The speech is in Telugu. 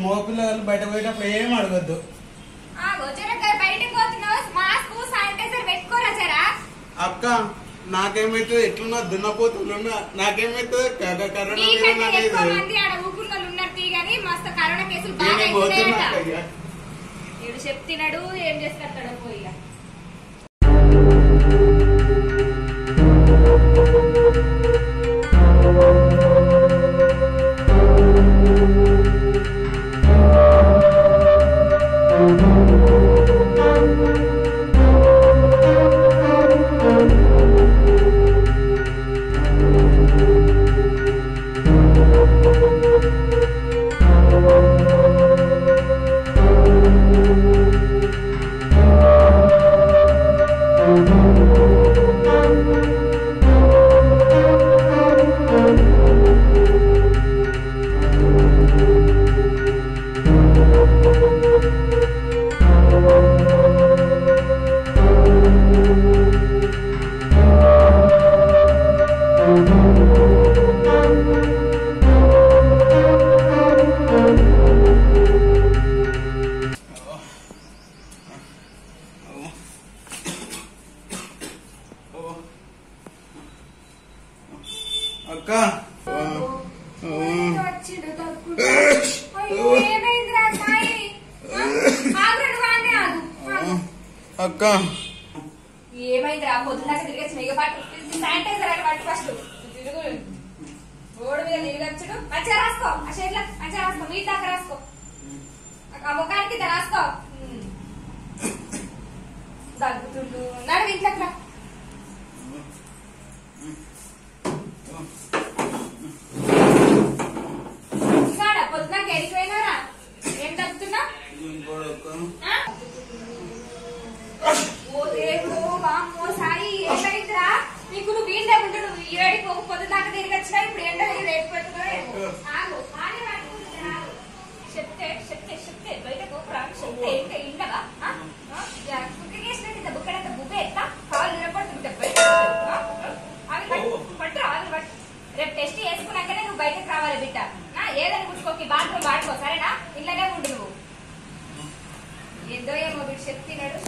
మగపిల్లలు బయట పోయేటప్పుడు ఏం అడగద్దు ఆగో జర గ- బయటికి పోతున్నావు మాస్క్ శానిటైజర్ పెట్టుకోరా జరా అక్క నాకేమైతుంది ఎట్లున్నా దున్నపోతున్నా నాకేమైతుంది కర్ర కరోనా మీద నీకంటే ఎక్కువ నాకేది మంది ఆడ ఊగుల్లో ఉన్నారు తీ గానీ మస్తు కరోనా కేసులు బాగా నేనే పోతున్నా అవుతున్నాయట అక్క ఇక. వీడు చెప్తున్నాడు ఏం చేసుకొస్తాడో పోయి ఇక. అక్క వచ్చిండు తగ్గుడు. అయ్యో, ఏమైందిరా సాయి? ఆ? ఆగురా, వాడినే ఆగు. ఆగు. అక్క ఏమైందిరా పొద్దున్నాక తిరిగొచ్చిన ఇక పట్టు శానిటైజర్ అని పట్టు ఫస్ట్ తిరుగు రోడ్డు మీద తిరగచ్చుడు మంచిగా రాసుకో ఆ షేడ్ల మంచిగా రాసుకో మీ దాకా రాసుకో ఆ ముఖానికి ఇట్లా రాసుకో ఉమ్. దగ్గుతుండు నడు ఇంట్లోకి రా చూసాడా పొద్దున్నాక ఎడిపోయినారా ఏం దగ్గుతున్నా ఇంకోటి అక్క ఆ? ఓ దేవుడు వామ్మో సాయి ఏమైందిరా నీకు నువ్వు వీళ్ళే ఉండు నువ్వు ఈ వేడికి ఒక పొద్దు దాకా తిరిగి వచ్చినా ఇప్పుడు ఎండ రేపు పెట్టుకో ఆగు ఆగే పట్టుకుంటున్నా, ఆగు. చెప్తే చెప్తే చెప్తే బయట గోపురా చెప్తే ఇంకా ఇండగా కుక్కకి వేసినట్టు ఇంత బుక్కడంత బుగ్గ ఎట్లా కాలు నిలబడుతుంటే బయట ఆ? ఆగి పట్టు, పట్టు ఆగి పట్టు రేపు టెస్ట్ చేసుకున్నాకనే నువ్వు బయటకు రావాలి బిడ్డ ఆ, ఏదని పుచ్చుకోకి బాత్రూమ్ వాడుకో సరేనా ఇళ్ళనే ఉండు నువ్వు ఏందో ఏమో వీడు చెప్తున్నాడు